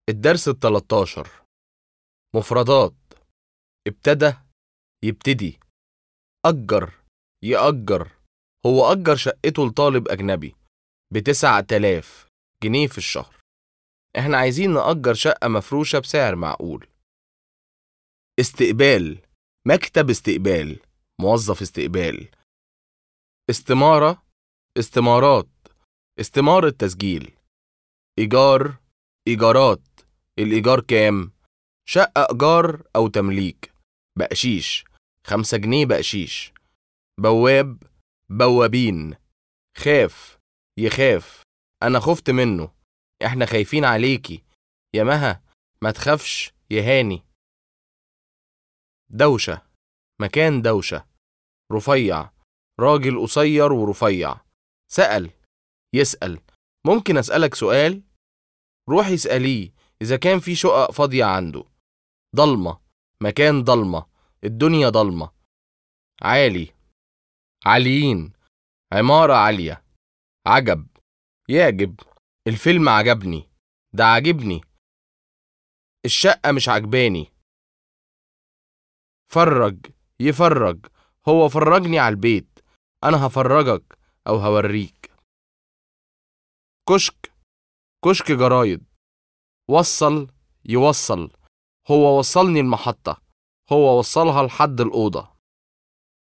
الدرس التلاتاشر مفردات ابتدى يبتدي أجر يأجر هو أجر شقته لطالب أجنبي بتسعة تلاف جنيه في الشهر احنا عايزين نأجر شقة مفروشة بسعر معقول استقبال مكتب استقبال موظف استقبال استمارة استمارات استمارة تسجيل إيجار إيجارات الإيجار كام؟ شقة إيجار أو تمليك بقشيش خمسة جنيه بقشيش بواب بوابين خاف يخاف أنا خفت منه إحنا خايفين عليكي يا مها ما تخافش يا هاني دوشة مكان دوشة رفيع راجل قصير ورفيع سأل يسأل ممكن أسألك سؤال؟ روحي اسأليه إذا كان في شقق فاضية عنده ضلمة مكان ضلمة الدنيا ضلمة عالي عاليين عمارة عالية عجب يعجب الفيلم عجبني ده عجبني الشقة مش عجباني فرج يفرج هو فرجني على البيت أنا هفرجك أو هوريك كشك كشك جرايد وصل يوصل هو وصلني المحطة هو وصلها لحد الأوضة